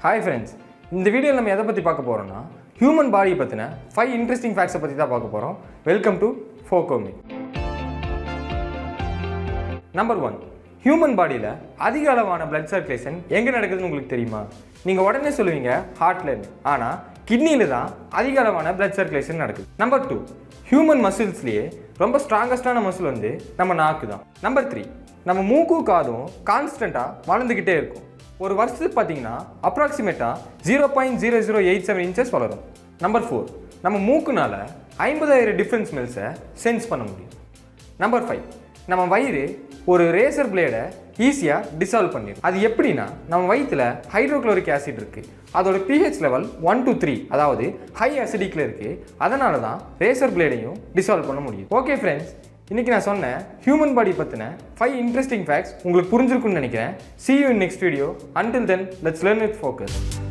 hi friends இந்த வீடியோவில் நம்ம எதை பற்றி பார்க்க போகிறோம்னா ஹியூமன் பாடியை பற்றின ஃபைவ் இன்ட்ரெஸ்டிங் ஃபேக்ட்ஸை பற்றி தான் பார்க்க போகிறோம் வெல்கம் டு ஃபோகோமி நம்பர் ஒன் ஹியூமன் பாடியில் அதிக அளவான பிளட் சர்க்குலேஷன் எங்கே நடக்குதுன்னு உங்களுக்கு தெரியுமா நீங்கள் உடனே சொல்லுவீங்க ஹார்ட்லன்னு ஆனால் கிட்னியில் தான் அதிக அளவான பிளட் சர்க்குலேஷன் நடக்குது நம்பர் டூ ஹியூமன் மசில்ஸ்லேயே ரொம்ப ஸ்ட்ராங்கஸ்டான மசில் வந்து நம்ம நாக்கு தான் நம்பர் த்ரீ நம்ம மூக்கும் காதும் கான்ஸ்டண்ட்டாக வளர்ந்துக்கிட்டே இருக்கும் ஒரு வருஷத்துக்கு பார்த்தீங்கன்னா அப்ராக்சிமேட்டாக zero point zero zero eight seven inches வளரும் நம்பர் ஃபோர் நம்ம மூக்குனால ஐம்பதாயிரம் டிஃப்ரெண்ட் ஸ்மெல்ஸை சென்ஸ் பண்ண முடியும் நம்பர் ஃபைவ் நம்ம வயிறு ஒரு ரேசர் பிளேடை ஈஸியாக டிசால்வ் பண்ணிடும் அது எப்படின்னா நம்ம வயிற்றுல ஹைட்ரோக்ளோரிக் ஆசிட் இருக்குது அதோட pH level one to three அதாவது ஹை அசிடிக்கில் இருக்குது அதனால தான் ரேசர் பிளேடையும் டிசால்வ் பண்ண முடியும் ஓகே ஃப்ரெண்ட்ஸ் இன்றைக்கி நான் சொன்ன ஹியூமன் பாடி பற்றின ஃபைவ் இன்ட்ரெஸ்டிங் ஃபேக்ட்ஸ் உங்களுக்கு புரிஞ்சிருக்கும்னு நினைக்கிறேன் see you in next video until then let's learn with focus